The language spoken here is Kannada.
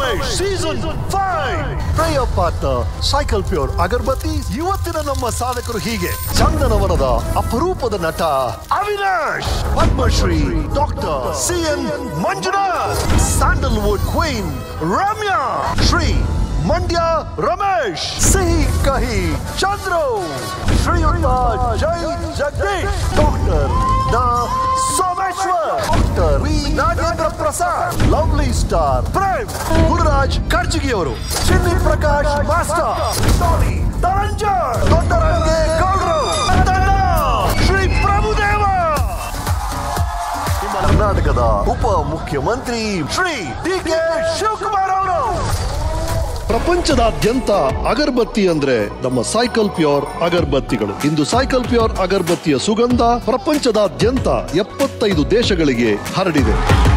ರಮೇಶ್ ಸೀಸನ್ ಫೈವ್ ಪ್ರಿಯ ಪಾರ್ಟ್ನರ್ ಸೈಕಲ್ ಪ್ಯೂರ್ ಅಗರ್ಬತ್ತಿ ಇವತ್ತಿನ ನಮ್ಮ ಸಾಧಕರು ಹೀಗೆ ಚಂದನವನದ ಅಪರೂಪದ ನಟ Avinash Padmashri doctor C N Manjunath Sandalwood queen Ramya Shri Mandya Ramesh Sihi Kahi Chandru ಶ್ರೀಯುತ ಜೈ ಜಗದೀಶ್ ಡಾಕ್ಟರ್ ದ Someshwar doctor V Nagendra Prasad lovely star Prem Gururaj ಕರ್ಜಿಗಿಯವರು ಚಿನ್ನಿ ಪ್ರಕಾಶ್ ಮಾಸ್ಟರ್ ಟೋನಿ ಧನಂಜಯ್ ದೊಡ್ಡರಂಗೆ ಗೌಡ್ರು ತಂಡ ಶ್ರೀ ಪ್ರಭುದೇವ ನಿಮ್ಮ ಕರ್ನಾಟಕದ ಉಪ ಮುಖ್ಯಮಂತ್ರಿ ಶ್ರೀ ಡಿ ಕೆ ಶಿವಕುಮಾರ್ ಅವರು ಪ್ರಪಂಚದಾದ್ಯಂತ ಅಗರಬತ್ತಿ ಅಂದ್ರೆ ನಮ್ಮ ಸೈಕಲ್ ಪ್ಯೂರ್ ಅಗರಬತ್ತಿಗಳು ಇಂದು ಸೈಕಲ್ ಪ್ಯೂರ್ ಅಗರಬತ್ತಿಯ ಸುಗಂಧ ಪ್ರಪಂಚದಾದ್ಯಂತ ಎಪ್ಪತ್ತೈದು ದೇಶಗಳಿಗೆ ಹರಡಿದೆ